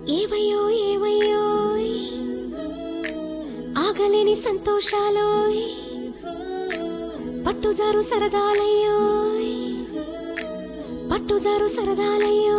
ఏవయ్యో ఏవయ్యో ఆగలేని సంతోషాలో పట్టుజారు సరదాలయ్యో పట్టుజారు సరదాలయ్యో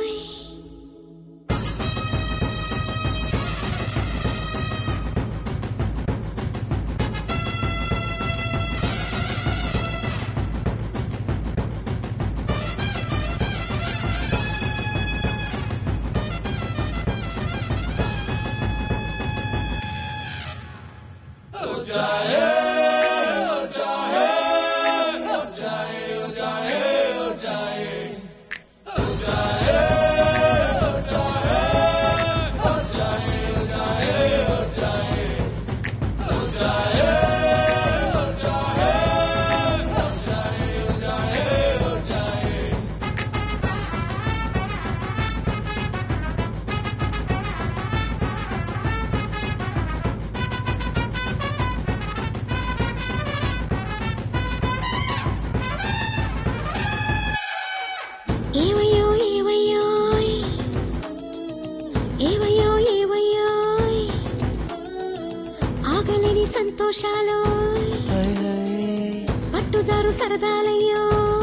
ఏవయ్యో ఏవయ్యో ఏవయ్యో ఏవయ్యో ఆగలేని సంతోషాలో పట్టుజారు సరదాలయ్యో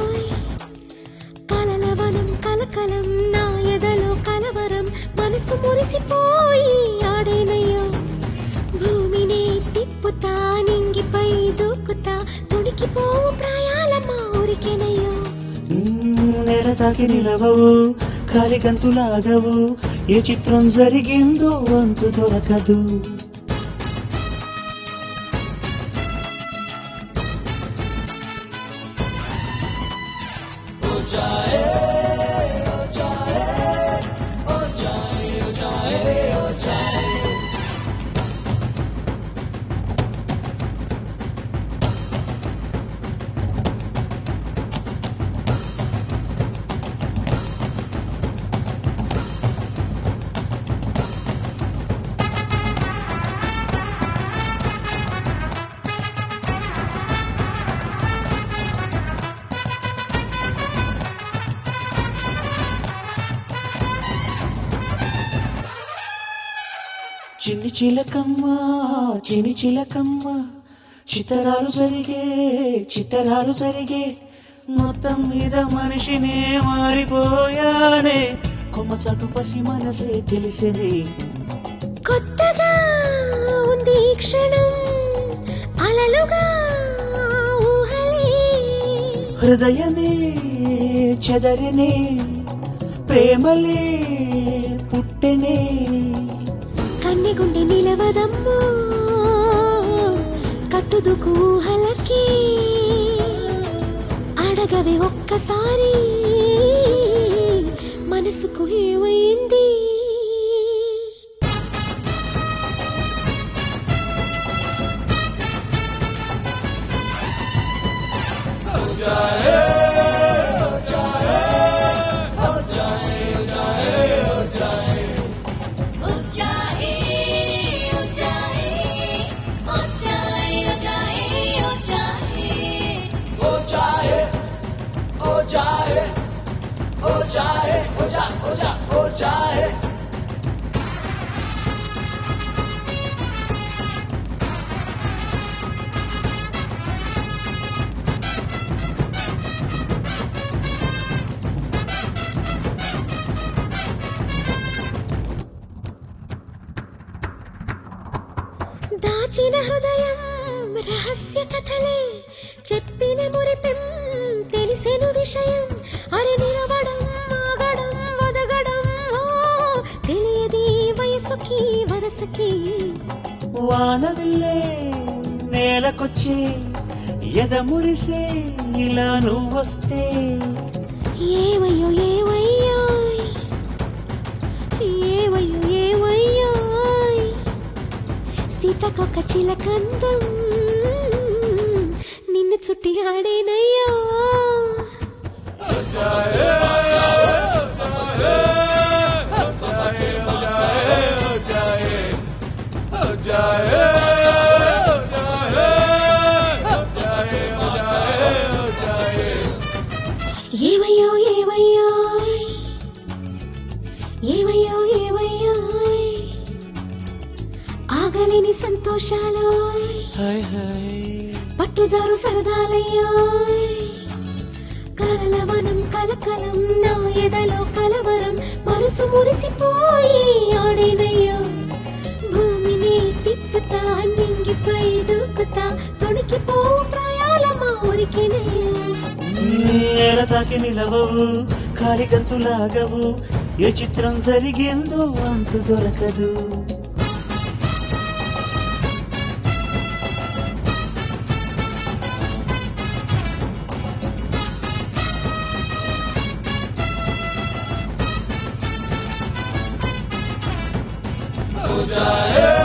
కలలవనం కలకలం నా ఎదలో కలవరం మనసు మురిసిపోయి ఆడేనయ్యో భూమిని తిప్పుతా నింగిపై దూకుతా తుడికిపోవు ప్రాయాలమ్మ ఊరికేనయ్యో నెల తాకి నిలవవు కాలి గంతులాగవు ఏ చిత్రం జరిగిందో అంతు దొరకదు చిన్ని చిలకమ్మ చిన్ని చిలకమ్మ చిత్తరాలు జరిగే చిత్తరాలు జరిగే మొత్తం మీద మనిషినే మారిపోయానే కొమ్మ చాటు పసి మనసే తెలిసేది కొత్తగా ఉంది ఈ క్షణం అలలుగా ఊహలే హృదయమే చెదరనే ప్రేమలే పుట్టెనే కన్నెగుండె నిలవదమ్మో కట్టుదుకు ఊహలకి అడగవే ఒక్కసారి మనసుకు ఏమైంది దాచిన హృదయం రహస్య కథలే చెప్పిన మురిపెం తెలిసెను విషయం అరి నిలవడం ఆగడం వదగడం ఓ తెలియది వయసుకి వరసకి వానవిల్లే నేలకొచ్చి ఎదమురిసే ఇలా నువ్వొస్తే ఏవయ్యో ఏవయ్యో ఏవయ్యో ఏవయ్యో సీతకొక చిలకందం నిన్ను చుట్టి ఆడేనయ్యో ఏవయ్యో ఏవయ్యో ఏవయ్యో ఏవయ్యో పట్టలేని సంతోషాలు హాయ్ హాయ్ పట్టుజారు సరదాలయ్యో కలలవనం కలకలం నా ఎదలో కలవరం మనసు మురిసిపోయి ఆడేనయ్యో భూమిని తిప్పుతా నింగిపై దూకుతా తొణికిపో ప్రాయాలమ్మా ఊరికేనయ్యో నేల తాకి నిలవవు కాలి గంతులాగవు ఏ చిత్రం జరిగిందో అంతు దొరకదు जाए